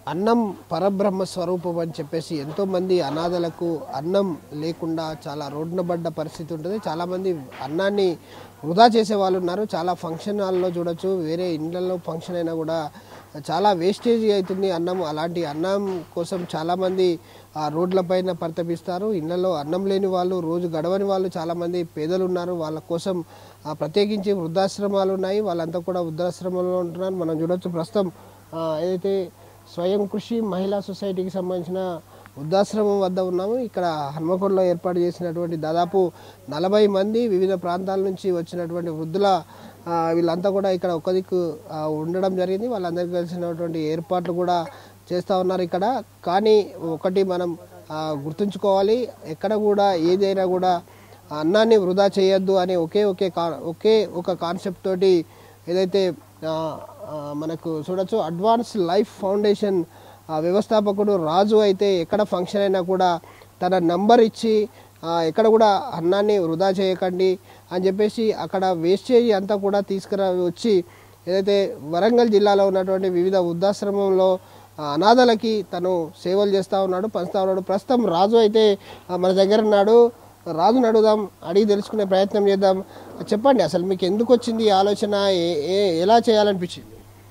అన్నం పరబ్రహ్మ స్వరూపం అని చెప్పేసి ఎంతోమంది అనాథలకు అన్నం లేకుండా చాలా రోడ్డున పడ్డ పరిస్థితి ఉంటుంది చాలామంది అన్నాన్ని వృధా చేసే వాళ్ళు ఉన్నారు చాలా ఫంక్షన్ హాల్లో చూడొచ్చు వేరే ఇండ్లలో ఫంక్షన్ అయినా కూడా చాలా వేస్టేజ్ అవుతుంది అన్నం అలాంటి అన్నం కోసం చాలామంది ఆ రోడ్లపైన పరితపిస్తారు ఇళ్లలో అన్నం లేని వాళ్ళు రోజు గడవని వాళ్ళు చాలామంది పేదలు ఉన్నారు వాళ్ళ కోసం ఆ, ప్రత్యేకించి వృద్ధాశ్రమాలు ఉన్నాయి వాళ్ళంతా కూడా వృద్ధాశ్రమంలో ఉంటున్నారు మనం చూడొచ్చు ప్రస్తుతం ఆ, ఏదైతే స్వయం కృషి మహిళా సొసైటీకి సంబంధించిన వృద్ధాశ్రమం వద్ద ఉన్నాము ఇక్కడ హన్మకొండలో ఏర్పాటు చేసినటువంటి దాదాపు నలభై మంది వివిధ ప్రాంతాల నుంచి వచ్చినటువంటి వృద్ధుల ఆ, వీళ్ళంతా కూడా ఇక్కడ ఒక దిక్కు ఆ, ఉండడం జరిగింది వాళ్ళందరికీ కలిసినటువంటి ఏర్పాట్లు కూడా చేస్తూ ఉన్నారు ఇక్కడ కానీ ఒకటి మనం ఆ, గుర్తుంచుకోవాలి ఎక్కడ కూడా ఏదైనా కూడా అన్నాన్ని వృధా చేయొద్దు అనే ఒకే ఒకే కా ఒకే ఒక కాన్సెప్ట్ తోటి ఏదైతే ఆ, ఆ, మనకు చూడొచ్చు అడ్వాన్స్ లైఫ్ ఫౌండేషన్ ఆ, వ్యవస్థాపకుడు రాజు అయితే ఎక్కడ ఫంక్షన్ అయినా కూడా తన నంబర్ ఇచ్చి ఆ, ఎక్కడ కూడా అన్నాన్ని వృధా చేయకండి అని చెప్పేసి అక్కడ వేస్టేజ్ అంతా కూడా తీసుకురా వచ్చి ఏదైతే వరంగల్ జిల్లాలో ఉన్నటువంటి వివిధ వృద్ధాశ్రమంలో ఆ, అనాథలకి తను సేవలు చేస్తూ ఉన్నాడు పంచుతా ఉన్నాడు ప్రస్తుతం రాజు అయితే ఆ, మన దగ్గర ఉన్నాడు రాజుని అడుగుదాం అడిగి తెలుసుకునే ప్రయత్నం చేద్దాం చెప్పండి అసలు మీకు ఎందుకు వచ్చింది ఈ ఆలోచన ఏ- ఏ- ఎలా చేయాలనిపించింది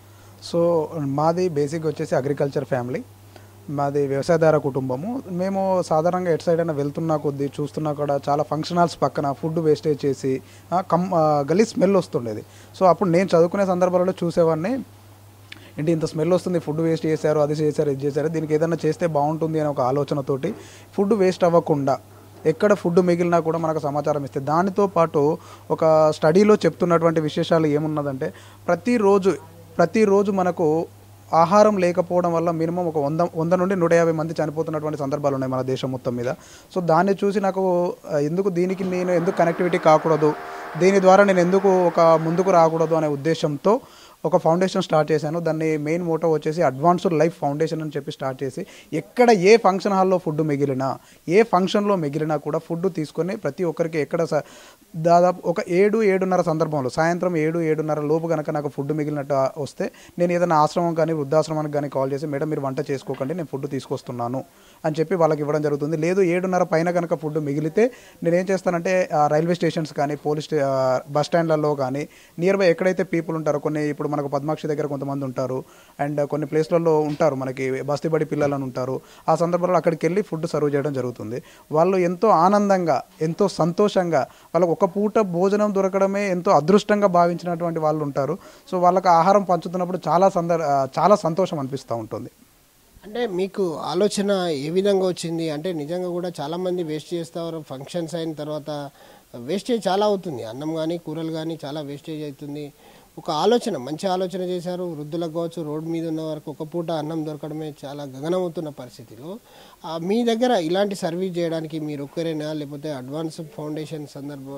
సో మాది బేసిక్ వచ్చేసి అగ్రికల్చర్ ఫ్యామిలీ మాది వ్యవసాయదార కుటుంబము మేము సాధారణంగా ఎటు సైడ్ అయినా వెళ్తున్నా కొద్దీ చూస్తున్నా కూడా చాలా ఫంక్షన్ హాల్స్ పక్కన ఫుడ్ వేస్టేజ్ చేసి ఆ, కమ్ ఆ, గలీ స్మెల్ వస్తుండేది సో అప్పుడు నేను చదువుకునే సందర్భాలలో చూసేవాడిని ఏంటి ఇంత స్మెల్ వస్తుంది ఫుడ్ వేస్ట్ చేశారు అది చేశారు ఇది చేశారు దీనికి ఏదైనా చేస్తే బాగుంటుంది అనే ఒక ఆలోచనతోటి ఫుడ్ వేస్ట్ అవ్వకుండా ఎక్కడ ఫుడ్ మిగిలినా కూడా మనకు సమాచారం ఇస్తే దానితో పాటు ఒక స్టడీలో చెప్తున్నటువంటి విశేషాలు ఏమున్నదంటే ప్రతిరోజు ప్రతిరోజు మనకు ఆహారం లేకపోవడం వల్ల మినిమం ఒక వంద వంద నుండి నూట యాభై మంది చనిపోతున్నటువంటి సందర్భాలు ఉన్నాయి మన దేశం మొత్తం మీద సో దాన్ని చూసి నాకు ఆ, ఎందుకు దీనికి నేను ఎందుకు కనెక్టివిటీ కాకూడదు దీని ద్వారా నేను ఎందుకు ఒక ముందుకు రాకూడదు అనే ఉద్దేశంతో ఒక ఫౌండేషన్ స్టార్ట్ చేశాను దాన్ని మెయిన్ మోటో వచ్చేసి అడ్వాన్స్డ్ లైఫ్ ఫౌండేషన్ అని చెప్పి స్టార్ట్ చేసి ఎక్కడ ఏ ఫంక్షన్ హాల్లో ఫుడ్ మిగిలినా ఏ ఫంక్షన్లో మిగిలినా కూడా ఫుడ్ తీసుకొని ప్రతి ఒక్కరికి ఎక్కడ స- దాదాపు ఒక ఏడు ఏడున్నర సందర్భంలో సాయంత్రం ఏడు ఏడున్నర లోపు కనుక నాకు ఫుడ్ మిగిలినట్టు వస్తే నేను ఏదైనా ఆశ్రమం కానీ వృద్ధాశ్రమానికి కానీ కాల్ చేసి మేడం మీరు వంట చేసుకోకండి నేను ఫుడ్ తీసుకొస్తున్నాను అని చెప్పి వాళ్ళకి ఇవ్వడం జరుగుతుంది లేదు ఏడున్నర పైన కనుక ఫుడ్ మిగిలితే నేను ఏం చేస్తానంటే ఆ, రైల్వే స్టేషన్స్ కానీ పోలీస్ స్టే- ఆ, బస్ స్టాండ్లలో కానీ నియర్ బై ఎక్కడైతే పీపుల్ ఉంటారో కొన్ని ఇప్పుడు మనకు పద్మాక్షి దగ్గర కొంతమంది ఉంటారు అండ్ కొన్ని ప్లేస్లలో ఉంటారు మనకి బస్తీబడి పిల్లలను ఉంటారు ఆ సందర్భంలో అక్కడికి వెళ్ళి ఫుడ్ సర్వ్ చేయడం జరుగుతుంది వాళ్ళు ఎంతో ఆనందంగా ఎంతో సంతోషంగా వాళ్ళకు ఒక పూట భోజనం దొరకడమే ఎంతో అదృష్టంగా భావించినటువంటి వాళ్ళు ఉంటారు సో వాళ్ళకి ఆహారం పంచుతున్నప్పుడు చాలా సందర్ ఆ, చాలా సంతోషం అనిపిస్తూ ఉంటుంది అంటే మీకు ఆలోచన ఏ విధంగా వచ్చింది అంటే నిజంగా కూడా చాలా మంది వేస్ట్ చేస్తారు ఫంక్షన్స్ అయిన తర్వాత వేస్టేజ్ చాలా అవుతుంది అన్నం కానీ కూరలు కానీ చాలా వేస్టేజ్ అవుతుంది ఒక ఆలోచన మంచి ఆలోచన చేశారు వృద్ధులకు కావచ్చు రోడ్డు మీద ఉన్న వరకు ఒక పూట అన్నం దొరకడమే చాలా గగనమవుతున్న పరిస్థితిలో ఆ, మీ దగ్గర ఇలాంటి సర్వీస్ చేయడానికి మీరు ఒక్కరేనా లేకపోతే అడ్వాన్స్ ఫౌండేషన్ సందర్భ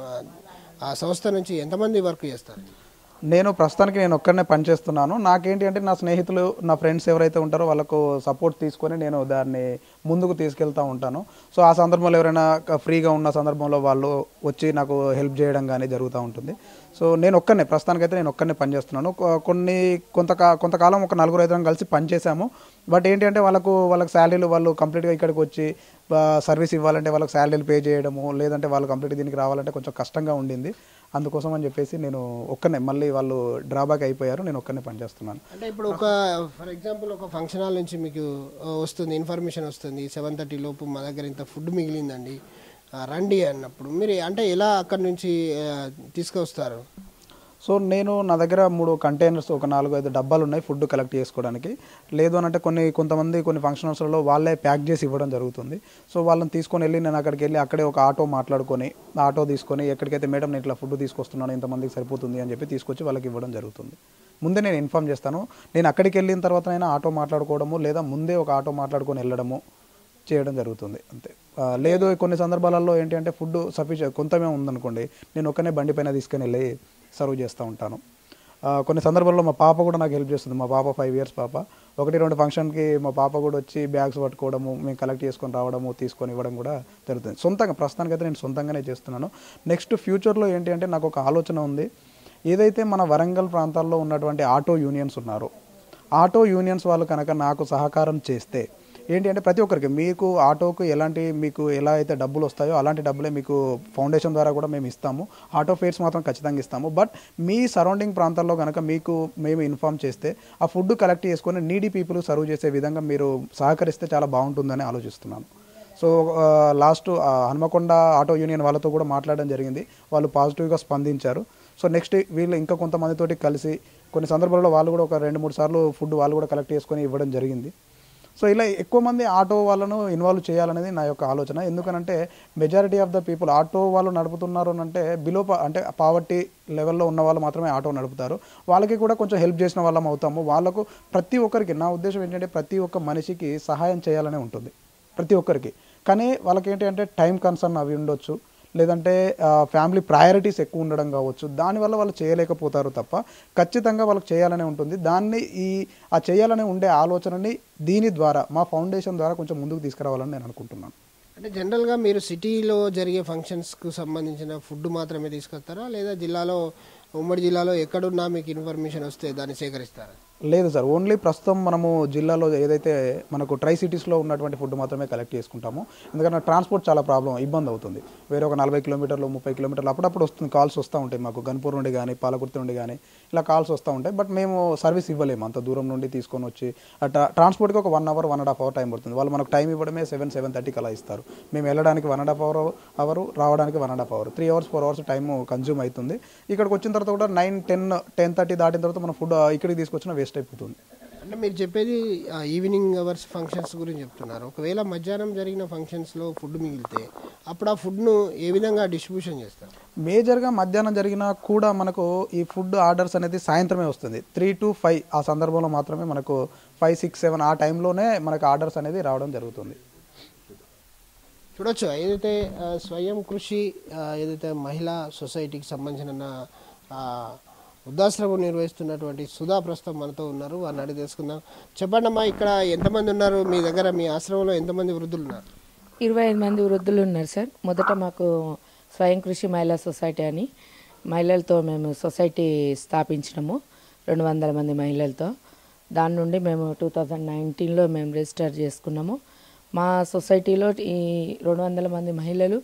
ఆ సంస్థ నుంచి ఎంతమంది వర్క్ చేస్తారు నేను ప్రస్తుతానికి నేను ఒక్కడనే పనిచేస్తున్నాను నాకేంటి అంటే నా స్నేహితులు నా ఫ్రెండ్స్ ఎవరైతే ఉంటారో వాళ్ళకు సపోర్ట్ తీసుకొని నేను దాన్ని ముందుకు తీసుకెళ్తూ ఉంటాను సో ఆ సందర్భంలో ఎవరైనా క- ఫ్రీగా ఉన్న సందర్భంలో వాళ్ళు వచ్చి నాకు హెల్ప్ చేయడం కానీ జరుగుతూ ఉంటుంది సో నేను ఒక్కనే ప్రస్తుతానికైతే నేను ఒక్కనే పనిచేస్తున్నాను కొ- కొన్ని కొంత కొంతకాలం ఒక నలుగురు ఐదుగురం కలిసి పనిచేసాము బట్ ఏంటి అంటే వాళ్ళకు వాళ్ళకి శాలరీలు వాళ్ళు కంప్లీట్గా ఇక్కడికి వచ్చి సర్వీస్ ఇవ్వాలంటే వాళ్ళకి శాలరీలు పే చేయడము లేదంటే వాళ్ళు కంప్లీట్ దీనికి రావాలంటే కొంచెం కష్టంగా ఉండింది అందుకోసం అని చెప్పేసి నేను ఒక్కనే మళ్ళీ వాళ్ళు డ్రాబ్యాక్ అయిపోయారు నేను ఒక్కనే పనిచేస్తున్నాను అంటే ఇప్పుడు ఒక ఫర్ ఎగ్జాంపుల్ ఒక ఫంక్షన్ హాల్ నుంచి మీకు ఆ, వస్తుంది ఇన్ఫర్మేషన్ వస్తుంది సెవెన్ థర్టీ లోపు మా దగ్గర ఇంత ఫుడ్ మిగిలిందండి ఆ, రండి అన్నప్పుడు మీరు అంటే ఎలా అక్కడి నుంచి ఆ, తీసుకొస్తారు సో నేను నా దగ్గర మూడు కంటైనర్స్ ఒక నాలుగు ఐదు డబ్బాలు ఉన్నాయి ఫుడ్ కలెక్ట్ చేసుకోవడానికి లేదు అని అంటే కొన్ని కొంతమంది కొన్ని ఫంక్షన్ హౌస్లలో వాళ్ళే ప్యాక్ చేసి ఇవ్వడం జరుగుతుంది సో వాళ్ళని తీసుకొని వెళ్ళి నేను అక్కడికి వెళ్ళి అక్కడే ఒక ఆటో మాట్లాడుకొని ఆ ఆటో తీసుకొని ఎక్కడికైతే మేడం నేను ఇట్లా ఫుడ్ తీసుకొస్తున్నాను ఇంతమందికి సరిపోతుంది అని చెప్పి తీసుకొచ్చి వాళ్ళకి ఇవ్వడం జరుగుతుంది ముందే నేను ఇన్ఫామ్ చేస్తాను నేను అక్కడికి వెళ్ళిన తర్వాత అయినా ఆటో మాట్లాడుకోవడము లేదా ముందే ఒక ఆటో మాట్లాడుకొని వెళ్ళడము చేయడం జరుగుతుంది అంతే ఆ, లేదు కొన్ని సందర్భాలలో ఏంటి అంటే ఫుడ్ సఫిషియెంట్ కొంతమే ఉందనుకోండి నేను ఒక్కనే బండి పైన తీసుకొని వెళ్ళి సర్వ్ చేస్తూ ఉంటాను ఆ, కొన్ని సందర్భాల్లో మా పాప కూడా నాకు హెల్ప్ చేస్తుంది మా పాప ఫైవ్ ఇయర్స్ పాప ఒకటి రెండు ఫంక్షన్కి మా పాప కూడా వచ్చి బ్యాగ్స్ పట్టుకోవడము మేము కలెక్ట్ చేసుకొని రావడము తీసుకొని ఇవ్వడం కూడా జరుగుతుంది సొంతంగా ప్రస్తుతానికైతే నేను సొంతంగానే చేస్తున్నాను నెక్స్ట్ ఫ్యూచర్లో ఏంటి అంటే నాకు ఒక ఆలోచన ఉంది ఏదైతే మన వరంగల్ ప్రాంతాల్లో ఉన్నటువంటి ఆటో యూనియన్స్ ఉన్నారో ఆటో యూనియన్స్ వాళ్ళు కనుక నాకు సహకారం చేస్తే ఏంటి అంటే ప్రతి ఒక్కరికి మీకు ఆటోకు ఎలాంటి మీకు ఎలా అయితే డబ్బులు వస్తాయో అలాంటి డబ్బులే మీకు ఫౌండేషన్ ద్వారా కూడా మేము ఇస్తాము ఆటో ఫేర్స్ మాత్రం ఖచ్చితంగా ఇస్తాము బట్ మీ సరౌండింగ్ ప్రాంతాల్లో కనుక మీకు మేము ఇన్ఫామ్ చేస్తే ఆ ఫుడ్ కలెక్ట్ చేసుకొని నీడీ పీపుల్ సర్వ్ చేసే విధంగా మీరు సహకరిస్తే చాలా బాగుంటుందని ఆలోచిస్తున్నాను so last Hanumakonda auto union వాళ్ళతో కూడా మాట్లాడడం జరిగింది వాళ్ళు పాజిటివ్గా స్పందించారు సో నెక్స్ట్ వీళ్ళు ఇంకా కొంతమందితోటి కలిసి కొన్ని సందర్భాల్లో వాళ్ళు కూడా ఒక రెండు మూడు సార్లు ఫుడ్ వాళ్ళు కూడా కలెక్ట్ చేసుకొని ఇవ్వడం జరిగింది సో ఇలా ఎక్కువ మంది ఆటో వాళ్ళను ఇన్వాల్వ్ చేయాలనేది నా యొక్క ఆలోచన ఎందుకనంటే majority of the people auto వాళ్ళు నడుపుతున్నారు అని అంటే బిలో అంటే పావర్టీ లెవెల్లో ఉన్న వాళ్ళు మాత్రమే ఆటో నడుపుతారు వాళ్ళకి కూడా కొంచెం హెల్ప్ చేసిన వాళ్ళం అవుతాము వాళ్ళకు ప్రతి ఒక్కరికి నా ఉద్దేశం ఏంటంటే ప్రతి ఒక్క మనిషికి సహాయం చేయాలనే ఉంటుంది ప్రతి ఒక్కరికి కానీ వాళ్ళకి ఏంటి అంటే టైం కన్సర్న్ అవి ఉండొచ్చు లేదంటే ఫ్యామిలీ ప్రయారిటీస్ ఎక్కువ ఉండడం కావచ్చు దానివల్ల వాళ్ళు చేయలేకపోతారు తప్ప ఖచ్చితంగా వాళ్ళకి చేయాలనే ఉంటుంది దాన్ని ఈ ఆ చేయాలనే ఉండే ఆలోచనని దీని ద్వారా మా ఫౌండేషన్ ద్వారా కొంచెం ముందుకు తీసుకురావాలని నేను అనుకుంటున్నాను అంటే జనరల్గా మీరు సిటీలో జరిగే ఫంక్షన్స్కు సంబంధించిన ఫుడ్ మాత్రమే తీసుకొస్తారా లేదా జిల్లాలో ఉమ్మడి జిల్లాలో ఎక్కడున్నా మీకు ఇన్ఫర్మేషన్ వస్తే దాన్ని సేకరిస్తారా లేదు సార్ ఓన్లీ ప్రస్తుతం మనము జిల్లాలో ఏదైతే మనకు ట్రై సిటీస్లో ఉన్నటువంటి ఫుడ్ మాత్రమే కలెక్ట్ చేసుకుంటాము ఎందుకంటే ట్రాన్స్పోర్ట్ చాలా ప్రాబ్లం ఇబ్బంది అవుతుంది వేరే ఒక నలభై కిలోమీటర్లు ముప్పై కిలోమీటర్లు అప్పుడప్పుడు వస్తుంది కాల్స్ వస్తూ ఉంటాయి మాకు గన్పూర్ నుండి కానీ పాలకుర్తి నుండి కానీ ఇలా కాల్స్ వస్తూ ఉంటాయి బట్ మేము సర్వీస్ ఇవ్వలేము అంత దూరం నుండి తీసుకొని వచ్చి అట్లా ట్రాన్స్పోర్ట్కి ఒక one hour one and half hour time పడుతుంది వాళ్ళు మనకు టైం ఇవ్వడమే సెవెన్ సెవెన్ థర్టీకి అలా ఇస్తారు మేము వెళ్ళడానికి one and half hour hour రావడానికి one and half hour three hours four hours time consume అవుతుంది ఇక్కడికి వచ్చిన తర్వాత కూడా నైన్ టెన్ టెన్ థర్టీ దాటిన తర్వాత మన ఫుడ్ ఇక్కడికి తీసుకొచ్చిన వేస్ట్ అయిపోతుంది అంటే మీరు చెప్పేది ఆ, ఈవినింగ్ అవర్స్ ఫంక్షన్స్ గురించి చెప్తున్నారు ఒకవేళ మధ్యాహ్నం జరిగిన ఫంక్షన్స్లో ఫుడ్ మిగిలితే అప్పుడు ఆ ఫుడ్ను ఏ విధంగా డిస్ట్రిబ్యూషన్ చేస్తారు మేజర్గా మధ్యాహ్నం జరిగినా కూడా మనకు ఈ ఫుడ్ ఆర్డర్స్ అనేది సాయంత్రమే వస్తుంది త్రీ టు ఫైవ్ ఆ సందర్భంలో మాత్రమే మనకు ఫైవ్ సిక్స్ సెవెన్ ఆ టైంలోనే మనకు ఆర్డర్స్ అనేది రావడం జరుగుతుంది చూడొచ్చు ఏదైతే ఆ, స్వయం కృషి ఆ, ఏదైతే మహిళా సొసైటీకి సంబంధించిన ఆ, వృద్ధాశ్రమం నిర్వహిస్తున్నటువంటి సుధా ప్రస్తుతం మనతో ఉన్నారు వారిని అడిగి తెలుసుకుందాం చెప్పండి అమ్మా ఇక్కడ ఎంతమంది ఉన్నారు మీ దగ్గర మీ ఆశ్రమంలో ఎంతమంది వృద్ధులు ఉన్నారు ఇరవై ఐదు మంది వృద్ధులు ఉన్నారు సార్ మొదట మాకు స్వయం కృషి మహిళా సొసైటీ అని మహిళలతో మేము సొసైటీ స్థాపించినాము రెండు వందల మంది మహిళలతో దాని నుండి మేము టూ థౌజండ్ నైన్టీన్లో మేము రిజిస్టర్ చేసుకున్నాము మా సొసైటీలో ఈ రెండు వందల మంది మహిళలు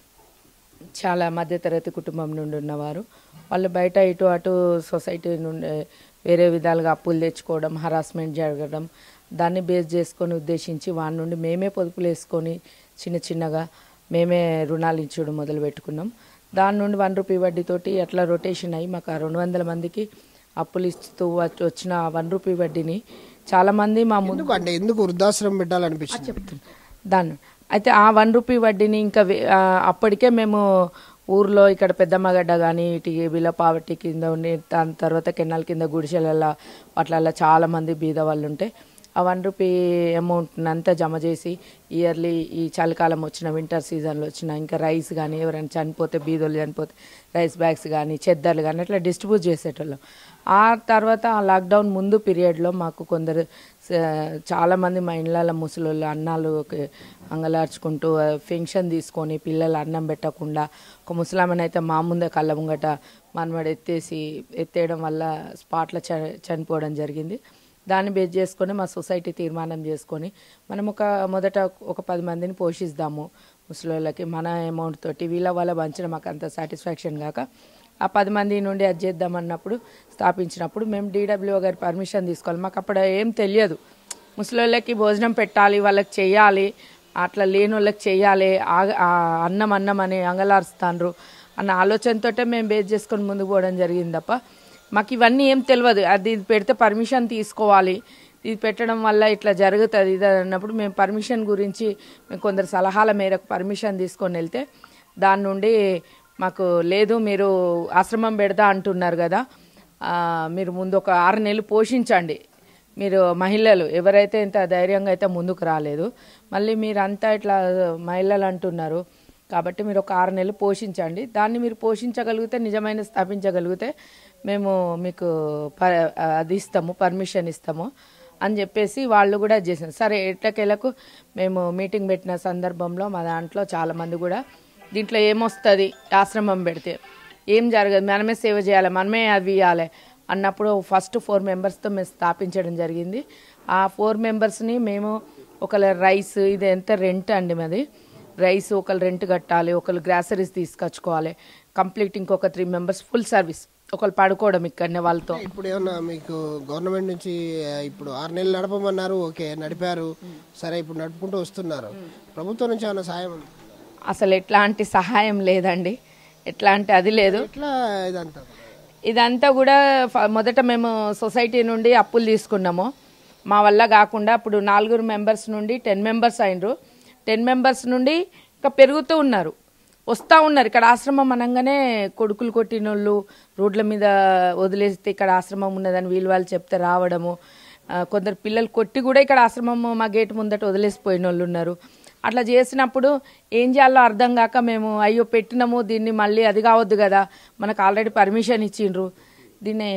చాలా మధ్యతరగతి కుటుంబం నుండి ఉన్నవారు వాళ్ళు బయట ఇటు అటు సొసైటీ నుండి వేరే విధాలుగా అప్పులు తెచ్చుకోవడం హరాస్మెంట్ జరగడం దాన్ని బేస్ చేసుకొని ఉద్దేశించి వారి నుండి మేమే పొదుపులు వేసుకొని చిన్న చిన్నగా మేమే రుణాలు ఇచ్చడం మొదలు పెట్టుకున్నాం దాని నుండి వన్ రూపీ వడ్డీతోటి అట్లా రొటేషన్ అయ్యి మాకు ఆ రెండు వందల మందికి అప్పులు ఇస్తూ వచ్చి- వచ్చిన ఆ వన్ రూపీ వడ్డీని చాలామంది మా ముందు ఎందుకు అంటే ఎందుకు వృద్ధాశ్రమం పెట్టాలనిపించింది చెప్తాను దాన్ని అయితే ఆ వన్ రూపీ వడ్డీని ఇంకా వే- ఆ, అప్పటికే మేము ఊర్లో ఇక్కడ పెద్దమ్మగడ్డ కానీ ఇటు బిలో పావర్టీ కింద ఉండి దాని తర్వాత కెనాల్ కింద గుడిసెలలో వాటిలలో చాలా మంది బీద వాళ్ళు ఉంటే ఆ వన్ రూపీ అమౌంట్ అంతా జమ చేసి ఇయర్లీ ఈ చలికాలం వచ్చిన వింటర్ సీజన్లో వచ్చిన ఇంకా రైస్ కానీ ఎవరైనా చనిపోతే బీదోళ్ళు చనిపోతే రైస్ బ్యాగ్స్ కానీ చెద్దర్లు కానీ అట్లా డిస్ట్రిబ్యూట్ చేసేటోళ్ళం ఆ తర్వాత ఆ లాక్డౌన్ ముందు పీరియడ్లో మాకు కొందరు స- చాలామంది మా ఇళ్ళ ముసలోళ్ళు అన్నాలు ఒక- అంగలార్చుకుంటూ ఫెన్షన్ తీసుకొని పిల్లలు అన్నం పెట్టకుండా ఒక ముసలామెన్ అయితే మా ముందే కళ్ళ ముంగట మనమడు ఎత్తేసి ఎత్తేయడం వల్ల స్పాట్లో చ చనిపోవడం జరిగింది దాన్ని బేస్ చేసుకొని మా సొసైటీ తీర్మానం చేసుకొని మనం ఒక మొదట ఒక పది మందిని పోషిస్తాము ముసలోళ్ళకి మన అమౌంట్ తోటి వీళ్ళ వాళ్ళ పంచడం మాకు అంత సాటిస్ఫాక్షన్ కాక ఆ పది మంది నుండి అది చేద్దామన్నప్పుడు స్థాపించినప్పుడు మేము డీడబ్ల్యూ గారి పర్మిషన్ తీసుకోవాలి మాకు అప్పుడు ఏం తెలియదు ముసలోళ్ళకి భోజనం పెట్టాలి వాళ్ళకి చెయ్యాలి అట్లా లేని వాళ్ళకి చెయ్యాలి ఆ- ఆ అన్నం అన్నం అని అంగలారుస్తాండ్రు అన్న ఆలోచనతోటే మేము బేస్ చేసుకొని ముందుకు పోవడం జరిగింది తప్ప మాకు ఇవన్నీ ఏం తెలియదు అది ఇది పెడితే పర్మిషన్ తీసుకోవాలి ఇది పెట్టడం వల్ల ఇట్లా జరుగుతుంది ఇది అన్నప్పుడు మేము పర్మిషన్ గురించి మేము కొందరు సలహాల మేరకు పర్మిషన్ తీసుకొని వెళ్తే దాని నుండి మాకు లేదు మీరు ఆశ్రమం పెడదా అంటున్నారు కదా ఆ, మీరు ముందు ఒక ఆరు నెలలు పోషించండి మీరు మహిళలు ఎవరైతే ఇంత ధైర్యంగా అయితే ముందుకు రాలేదు మళ్ళీ మీరంతా ఇట్లా మహిళలు అంటున్నారు కాబట్టి మీరు ఒక ఆరు నెలలు పోషించండి దాన్ని మీరు పోషించగలిగితే నిజమైన స్థాపించగలిగితే మేము మీకు ప అది ఇస్తాము పర్మిషన్ ఇస్తాము అని చెప్పేసి వాళ్ళు కూడా చేసారు సరే ఎట్టకేలకు మేము మీటింగ్ పెట్టిన సందర్భంలో మా దాంట్లో చాలామంది కూడా దీంట్లో ఏమొస్తుంది ఆశ్రమం పెడితే ఏం జరగదు మనమే సేవ చేయాలి మనమే అవి ఇవ్వాలి అన్నప్పుడు ఫస్ట్ ఫోర్ మెంబర్స్తో మేము స్థాపించడం జరిగింది ఆ ఫోర్ మెంబర్స్ని మేము ఒకళ్ళ రైస్ ఇది ఎంత రెంట్ అండి మాది రైస్ ఒకళ్ళు రెంట్ కట్టాలి ఒకళ్ళు గ్రాసరీస్ తీసుకొచ్చుకోవాలి కంప్లీట్ ఇంకొక త్రీ మెంబర్స్ ఫుల్ సర్వీస్ ఒకళ్ళు పడుకోవడం ఇక్కడనే వాళ్ళతో ఇప్పుడు ఏమన్నా మీకు గవర్నమెంట్ నుంచి ఆ, ఇప్పుడు ఆరు నెలలు నడపమన్నారు ఓకే నడిపారు సరే ఇప్పుడు నడుపుకుంటూ వస్తున్నారు ప్రభుత్వం నుంచి ఏమైనా సాయం ఉందా? అసలు ఎట్లాంటి సహాయం లేదండి ఎట్లాంటి అది లేదు ఎట్లా ఇదంతా ఇదంతా కూడా ఫ- మొదట మేము సొసైటీ నుండి అప్పులు తీసుకున్నాము మా వల్ల కాకుండా ఇప్పుడు నాలుగురు మెంబర్స్ నుండి టెన్ మెంబర్స్ అయినరు టెన్ మెంబర్స్ నుండి ఇంకా పెరుగుతూ ఉన్నారు వస్తూ ఉన్నారు ఇక్కడ ఆశ్రమం అనగానే కొడుకులు కొట్టినోళ్ళు రోడ్ల మీద వదిలేస్తే ఇక్కడ ఆశ్రమం ఉన్నదని వీళ్ళు వాళ్ళు చెప్తే రావడము ఆ, కొందరు పిల్లలు కొట్టి కూడా ఇక్కడ ఆశ్రమం మా గేట్ ముందట వదిలేసిపోయిన వాళ్ళు ఉన్నారు అట్లా చేసినప్పుడు ఏం చేయాలో అర్థం కాక మేము అయ్యో పెట్టినాము దీన్ని మళ్ళీ అది కావద్దు కదా మనకు ఆల్రెడీ పర్మిషన్ ఇచ్చిండ్రు దీన్ని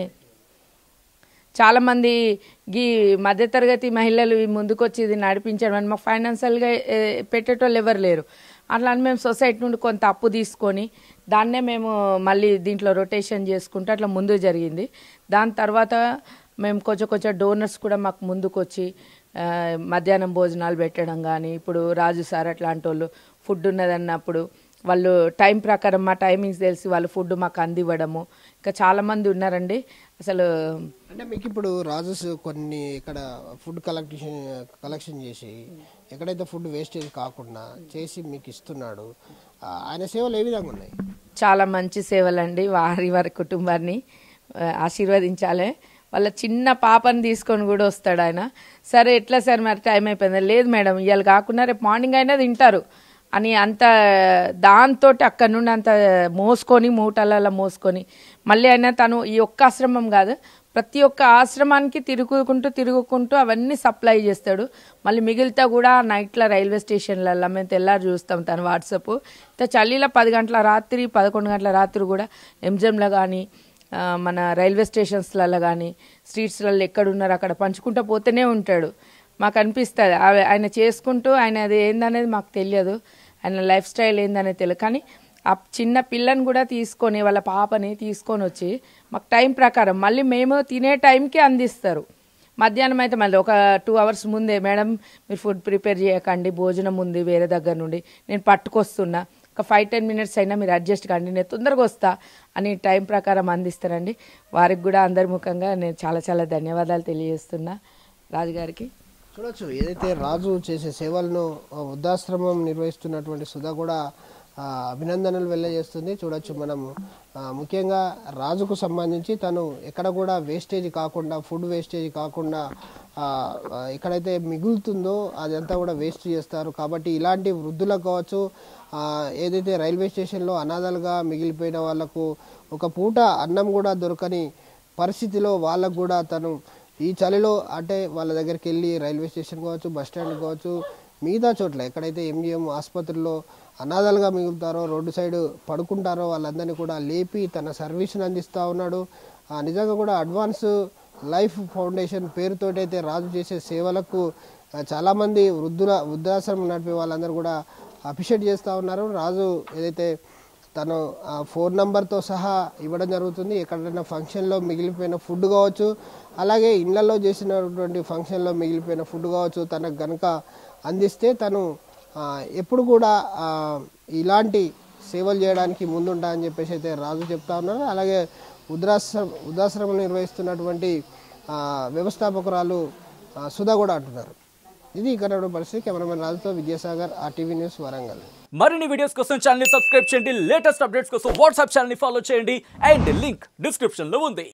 చాలా మంది గీ మధ్యతరగతి మహిళలు ఈ ముందుకొచ్చి ఇది నడిపించడం అని మాకు ఫైనాన్షియల్గా ఏ, పెట్టేటోళ్ళు ఎవరు లేరు అట్లా అని మేము సొసైటీ నుండి కొంత అప్పు తీసుకొని దాన్నే మేము మళ్ళీ దీంట్లో రొటేషన్ చేసుకుంటూ అట్లా ముందు జరిగింది దాని తర్వాత మేము కొంచెం కొంచెం డోనర్స్ కూడా మాకు ముందుకు వచ్చి ఆ, మధ్యాహ్నం భోజనాలు పెట్టడం కానీ ఇప్పుడు రాజు సార్ అట్లాంటి వాళ్ళు ఫుడ్ ఉన్నదన్నప్పుడు వాళ్ళు టైం ప్రకారం మా టైమింగ్స్ తెలిసి వాళ్ళు ఫుడ్ మాకు అందివ్వడము ఇంకా చాలామంది ఉన్నారండి అసలు అంటే మీకు ఇప్పుడు రాజుస్ కొన్ని ఇక్కడ ఫుడ్ కలెక్షన్ కలెక్షన్ చేసి ఎక్కడైతే ఫుడ్ వేస్టేజ్ కాకుండా చేసి మీకు ఇస్తున్నాడు ఆ, ఆయన సేవలు ఏ విధంగా ఉన్నాయి చాలా మంచి సేవలండి వారి వారి కుటుంబాన్ని ఆ, ఆశీర్వదించాలి వాళ్ళ చిన్న పాపని తీసుకొని కూడా వస్తాడు ఆయన సరే ఎట్లా సార్ మరి టైం అయిపోయింది లేదు మేడం ఇవాళ కాకుండా రేపు మార్నింగ్ అయినా తింటారు అని అంత దాంతో అక్కడ నుండి అంత మోసుకొని మూటలలో మోసుకొని మళ్ళీ అయినా తను ఈ ఒక్క ఆశ్రమం కాదు ప్రతి ఒక్క ఆశ్రమానికి తిరుగుకుంటూ తిరుగుకుంటూ అవన్నీ సప్లై చేస్తాడు మళ్ళీ మిగిలితే కూడా నైట్లో రైల్వే స్టేషన్లలో మేము తెల్లారి చూస్తాం తన వాట్సాప్ ఇంత చలిలో పది గంటల రాత్రి పదకొండు గంటల రాత్రి కూడా ఎంజంలో కానీ ఆ, మన రైల్వే స్టేషన్స్లలో కానీ స్ట్రీట్స్లలో ఎక్కడున్నారు అక్కడ పంచుకుంటూ పోతూనే ఉంటాడు మాకు అనిపిస్తుంది ఆ- ఆయన చేసుకుంటూ ఆయన అది ఏందనేది మాకు తెలియదు ఆయన లైఫ్ స్టైల్ ఏందనేది తెలియదు కానీ ఆ చిన్న పిల్లని కూడా తీసుకొని వాళ్ళ పాపని తీసుకొని వచ్చి మాకు టైం ప్రకారం మళ్ళీ మేము తినే టైంకి అందిస్తారు మధ్యాహ్నం అయితే మళ్ళీ ఒక టూ అవర్స్ ముందే మేడం మీరు ఫుడ్ ప్రిపేర్ చేయకండి భోజనం ఉంది వేరే దగ్గర నుండి నేను పట్టుకొస్తున్నా ఒక ఫైవ్ టెన్ మినిట్స్ అయినా మీరు అడ్జస్ట్ కండి నేను తొందరగా వస్తా అని టైం ప్రకారం అందిస్తారండి వారికి కూడా అందరి ముఖంగా నేను చాలా చాలా ధన్యవాదాలు తెలియజేస్తున్నా రాజుగారికి చూడొచ్చు ఏదైతే రాజు చేసే సేవలను ఆ, వృద్ధాశ్రమం నిర్వహిస్తున్నటువంటి సుధా కూడా ఆ, అభినందనలు వెళ్ళజేస్తుంది చూడొచ్చు మనం ఆ, ముఖ్యంగా రాజుకు సంబంధించి తను ఎక్కడ కూడా వేస్టేజ్ కాకుండా ఫుడ్ వేస్టేజ్ కాకుండా ఆ, ఆ, ఎక్కడైతే మిగులుతుందో అదంతా కూడా వేస్ట్ చేస్తారు కాబట్టి ఇలాంటి వృద్ధులకు కావచ్చు ఆ, ఏదైతే రైల్వే స్టేషన్లో అనాథలుగా మిగిలిపోయిన వాళ్ళకు ఒక పూట అన్నం కూడా దొరకని పరిస్థితిలో వాళ్ళకు కూడా తను ఈ చలిలో అంటే వాళ్ళ దగ్గరికి వెళ్ళి రైల్వే స్టేషన్ కావచ్చు బస్ స్టాండ్ కావచ్చు మిగతా చోట్ల ఎక్కడైతే ఎంజిఎం ఆసుపత్రుల్లో అనాథలుగా మిగులుతారో రోడ్డు సైడ్ పడుకుంటారో వాళ్ళందరినీ కూడా లేపి తన సర్వీస్ని అందిస్తూ ఉన్నాడు ఆ, నిజంగా కూడా అడ్వాన్స్ లైఫ్ ఫౌండేషన్ పేరుతోటి అయితే రాజు చేసే సేవలకు ఆ, చాలామంది వృద్ధుల వృద్ధాశ్రమం నడిపే వాళ్ళందరూ కూడా అప్రిషియేట్ చేస్తూ ఉన్నారు రాజు ఏదైతే తను ఆ ఫోన్ నంబర్తో సహా ఇవ్వడం జరుగుతుంది ఎక్కడైనా ఫంక్షన్లో మిగిలిపోయిన ఫుడ్ కావచ్చు అలాగే ఇళ్లలో చేసినటువంటి ఫంక్షన్లో మిగిలిపోయిన ఫుడ్ కావచ్చు తనకు గనుక అందిస్తే తను ఆ, ఎప్పుడు కూడా ఆ, ఇలాంటి సేవలు చేయడానికి ముందుంటా అని చెప్పేసి అయితే రాజు చెప్తా ఉన్నారు అలాగే వృద్ధాశ్రమ వృద్ధాశ్రమం నిర్వహిస్తున్నటువంటి ఆ, వ్యవస్థాపకురాలు ఆ, సుధా కూడా అంటున్నారు ఇది ఇక్కడ ఉన్న పరిస్థితి కెమెరామెన్ రాజుతో విద్యాసాగర్ ఆర్టీవీ న్యూస్ వరంగల్ మరిన్ని వీడియోస్ కోసం ఛానల్ సబ్స్క్రైబ్ చేయండి లేటెస్ట్ అప్డేట్స్ కోసం వాట్సాప్ ఛానల్ ఫాలో చేయండి అండ్ లింక్ డిస్క్రిప్షన్ లో ఉంది